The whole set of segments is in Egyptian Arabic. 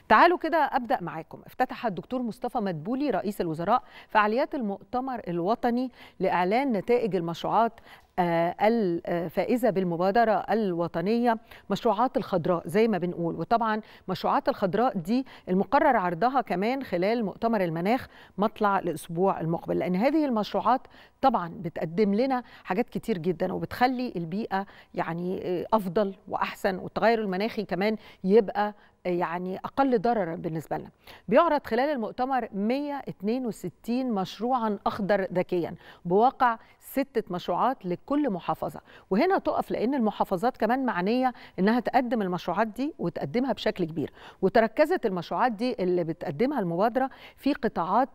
تعالوا كده ابدا معاكم افتتح الدكتور مصطفى مدبولي رئيس الوزراء فعاليات المؤتمر الوطني لاعلان نتائج المشروعات الفائزة بالمبادرة الوطنية مشروعات الخضراء زي ما بنقول وطبعا مشروعات الخضراء دي المقرر عرضها كمان خلال مؤتمر المناخ مطلع الأسبوع المقبل لأن هذه المشروعات طبعا بتقدم لنا حاجات كتير جدا وبتخلي البيئة يعني أفضل وأحسن والتغير المناخي كمان يبقى يعني أقل ضررا بالنسبة لنا بيعرض خلال المؤتمر 162 مشروعا أخضر ذكيا بواقع ستة مشروعات لكل محافظة وهنا تقف لأن المحافظات كمان معنية أنها تقدم المشروعات دي وتقدمها بشكل كبير وتركزت المشروعات دي اللي بتقدمها المبادرة في قطاعات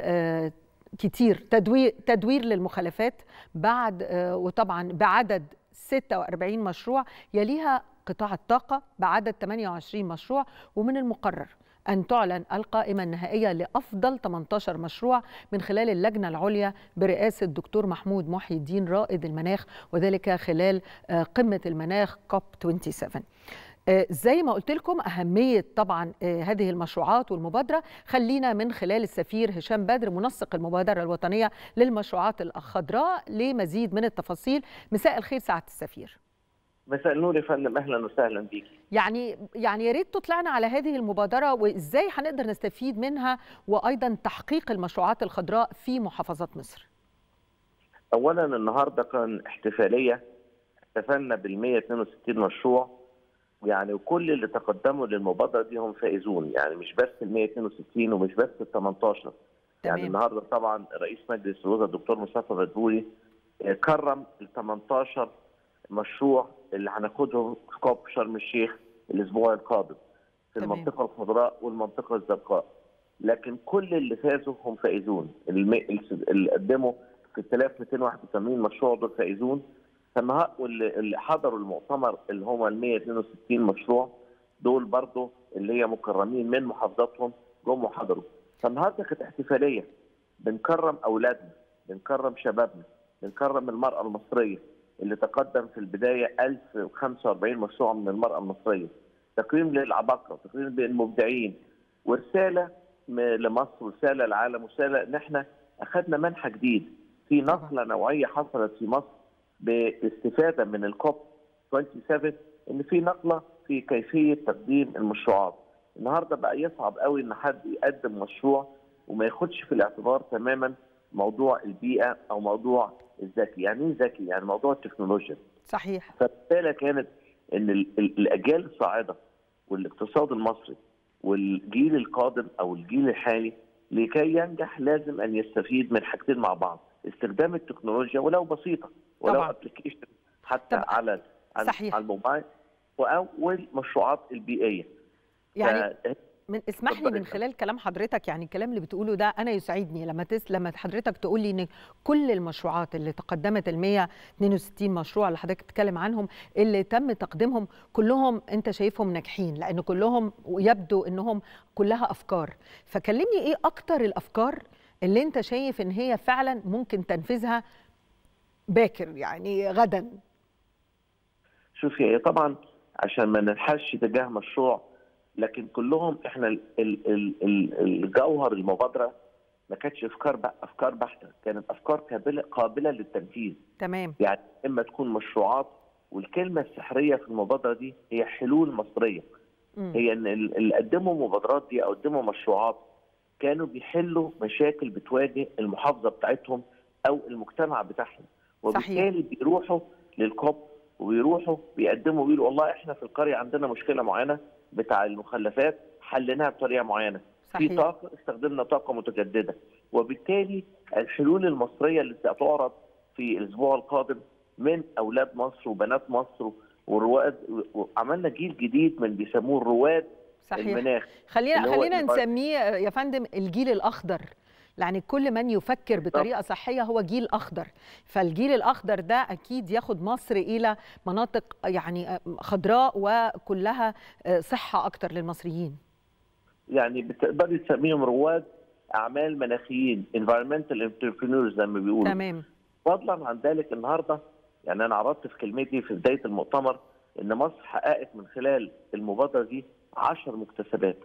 كتير تدوير, تدوير للمخلفات بعد وطبعا بعدد 46 مشروع يليها قطاع الطاقة بعدد 28 مشروع ومن المقرر أن تعلن القائمة النهائية لأفضل 18 مشروع من خلال اللجنة العليا برئاسة الدكتور محمود محي الدين رائد المناخ وذلك خلال قمة المناخ كوب 27 زي ما قلت لكم أهمية طبعا هذه المشروعات والمبادرة خلينا من خلال السفير هشام بدر منسق المبادرة الوطنية للمشروعات الخضراء لمزيد من التفاصيل مساء الخير سعادة السفير مساء النور يا فندم اهلا وسهلا بيكي يعني يعني يا ريت تطلعنا على هذه المبادره وازاي هنقدر نستفيد منها وايضا تحقيق المشروعات الخضراء في محافظات مصر. اولا النهارده كان احتفاليه احتفلنا بال 162 مشروع يعني وكل اللي تقدموا للمبادره دي هم فائزون يعني مش بس ال 162 ومش بس ال 18 يعني النهارده طبعا رئيس مجلس الوزراء الدكتور مصطفى مدبولي كرم ال 18 مشروع اللي هناخدهم في كوب شرم الشيخ الاسبوع القادم في تمام. المنطقه الخضراء والمنطقه الزرقاء لكن كل اللي فازوا هم فائزون اللي قدموا 6281 مشروع دول فائزون واللي حضروا المؤتمر اللي هم ال 162 مشروع دول برضه اللي هي مكرمين من محافظاتهم جم وحضروا فالنهارده كانت احتفاليه بنكرم اولادنا بنكرم شبابنا بنكرم المراه المصريه اللي تقدم في البدايه 1045 مشروع من المراه المصريه تكريم للعباقره تكريم للمبدعين ورساله لمصر ورساله للعالم ورساله ان احنا اخذنا منحى جديد في نقله نوعيه حصلت في مصر باستفاده من الكوب 27 ان في نقله في كيفيه تقديم المشروعات النهارده بقى يصعب قوي ان حد يقدم مشروع وما ياخدش في الاعتبار تماما موضوع البيئه او موضوع الذكي، يعني ايه ذكي؟ يعني موضوع التكنولوجيا. صحيح. فالرساله كانت ان الاجيال الصاعده والاقتصاد المصري والجيل القادم او الجيل الحالي لكي ينجح لازم ان يستفيد من حاجتين مع بعض، استخدام التكنولوجيا ولو بسيطه ولو ابلكيشن حتى طبعا. على صحيح. على الموبايل والمشروعات البيئيه. يعني ف... من اسمح لي من خلال كلام حضرتك يعني الكلام اللي بتقوله ده انا يسعدني لما تس لما حضرتك تقول لي ان كل المشروعات اللي تقدمت ال 162 مشروع اللي حضرتك بتتكلم عنهم اللي تم تقديمهم كلهم انت شايفهم ناجحين لان كلهم يبدو انهم كلها افكار فكلمني ايه اكتر الافكار اللي انت شايف ان هي فعلا ممكن تنفيذها باكر يعني غدا شوفي طبعا عشان ما ننحش تجاه مشروع لكن كلهم احنا ال ال ال ال الجوهر المبادره ما كانتش افكار بقى افكار بحته كانت افكار قابله قابله للتنفيذ تمام يعني اما تكون مشروعات والكلمه السحريه في المبادره دي هي حلول مصريه م. هي ان اللي قدموا مبادرات دي او قدموا مشروعات كانوا بيحلوا مشاكل بتواجه المحافظه بتاعتهم او المجتمع بتاعهم وبالتالي بيروحوا للكوب وبيروحوا بيقدموا بيقولوا والله احنا في القريه عندنا مشكله معينه بتاع المخلفات حليناها بطريقه معينه صحيح. في طاقه استخدمنا طاقه متجدده وبالتالي الحلول المصريه اللي ستعرض في الاسبوع القادم من اولاد مصر وبنات مصر ورواد وعملنا جيل جديد من بيسموه الرواد صحيح. المناخ خلينا خلينا نسميه يا فندم الجيل الاخضر يعني كل من يفكر بطريقه صحيه هو جيل اخضر فالجيل الاخضر ده اكيد ياخد مصر الى مناطق يعني خضراء وكلها صحه اكتر للمصريين يعني بتقدري تسميهم رواد اعمال مناخيين environmental entrepreneurs زي ما بيقولوا تمام فضلا عن ذلك النهارده يعني انا عرضت في كلمتي في بدايه المؤتمر ان مصر حققت من خلال المبادره دي 10 مكتسبات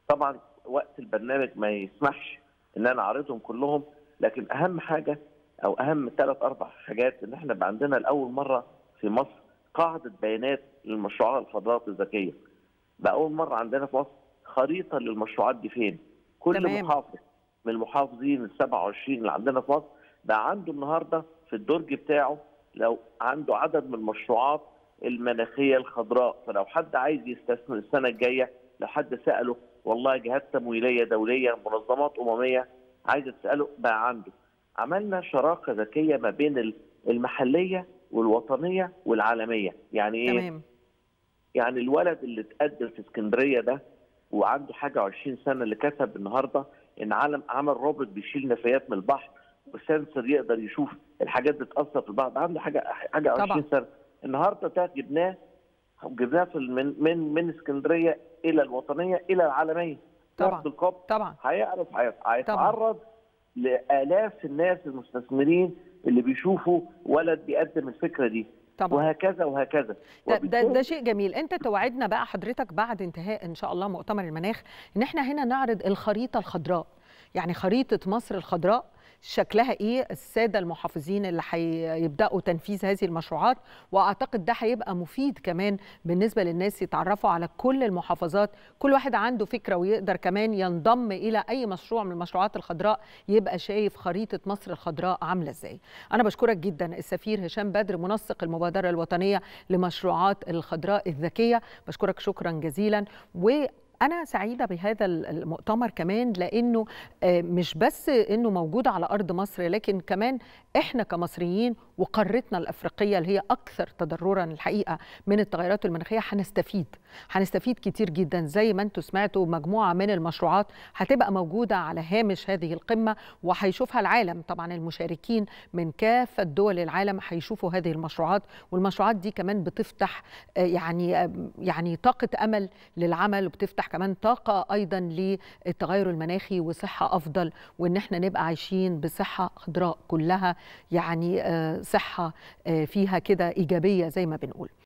طبعا وقت البرنامج ما يسمحش ان انا اعرضهم كلهم لكن اهم حاجه او اهم ثلاث اربع حاجات ان احنا بقى عندنا لاول مره في مصر قاعده بيانات للمشروعات الخضراء الذكيه. بقى اول مره عندنا في مصر خريطه للمشروعات دي فين. كل تمام. محافظ من المحافظين ال 27 اللي عندنا في مصر بقى عنده النهارده في الدرج بتاعه لو عنده عدد من المشروعات المناخيه الخضراء فلو حد عايز يستثمر السنه الجايه لو حد ساله والله جهات تمويليه دوليه منظمات امميه عايزه تساله بقى عنده عملنا شراكه ذكيه ما بين المحليه والوطنيه والعالميه يعني ايه تمام يعني الولد اللي اتقدم في اسكندريه ده وعنده حاجه 20 سنه اللي كتب النهارده ان عالم عمل روبوت بيشيل نفايات من البحر وسنسور يقدر يشوف الحاجات بتاثر في البحر عنده حاجه حاجه 20 طبعا. سنه النهارده ده جبناه جبناه في من من من اسكندريه الى الوطنيه الى العالميه طبعا. بالقبض طبعا هيعرف هيت- هيتعرض لالاف الناس المستثمرين اللي بيشوفوا ولد بيقدم الفكره دي طبعا وهكذا وهكذا ده, ده, وبالتالي- ده شيء جميل انت توعدنا بقى حضرتك بعد انتهاء ان شاء الله مؤتمر المناخ ان احنا هنا نعرض الخريطه الخضراء يعني خريطه مصر الخضراء شكلها ايه الساده المحافظين اللي هيبداوا تنفيذ هذه المشروعات واعتقد ده هيبقى مفيد كمان بالنسبه للناس يتعرفوا على كل المحافظات كل واحد عنده فكره ويقدر كمان ينضم الى اي مشروع من المشروعات الخضراء يبقى شايف خريطه مصر الخضراء عامله ازاي انا بشكرك جدا السفير هشام بدر منسق المبادره الوطنيه لمشروعات الخضراء الذكيه بشكرك شكرا جزيلا و أنا سعيدة بهذا المؤتمر كمان لأنه آه، مش بس إنه موجود على أرض مصر لكن كمان إحنا كمصريين وقارتنا الأفريقية اللي هي أكثر تضررا الحقيقة من التغيرات المناخية هنستفيد هنستفيد كتير جدا زي ما انتم سمعتوا مجموعة من المشروعات هتبقى موجودة على هامش هذه القمة وهيشوفها العالم طبعا المشاركين من كافة دول العالم هيشوفوا هذه المشروعات والمشروعات دي كمان بتفتح آه، يعني آه، يعني طاقة أمل للعمل وبتفتح كمان طاقة أيضا للتغير المناخي وصحة أفضل وإن احنا نبقى عايشين بصحة خضراء كلها يعني آه، صحة آه، فيها كده إيجابية زي ما بنقول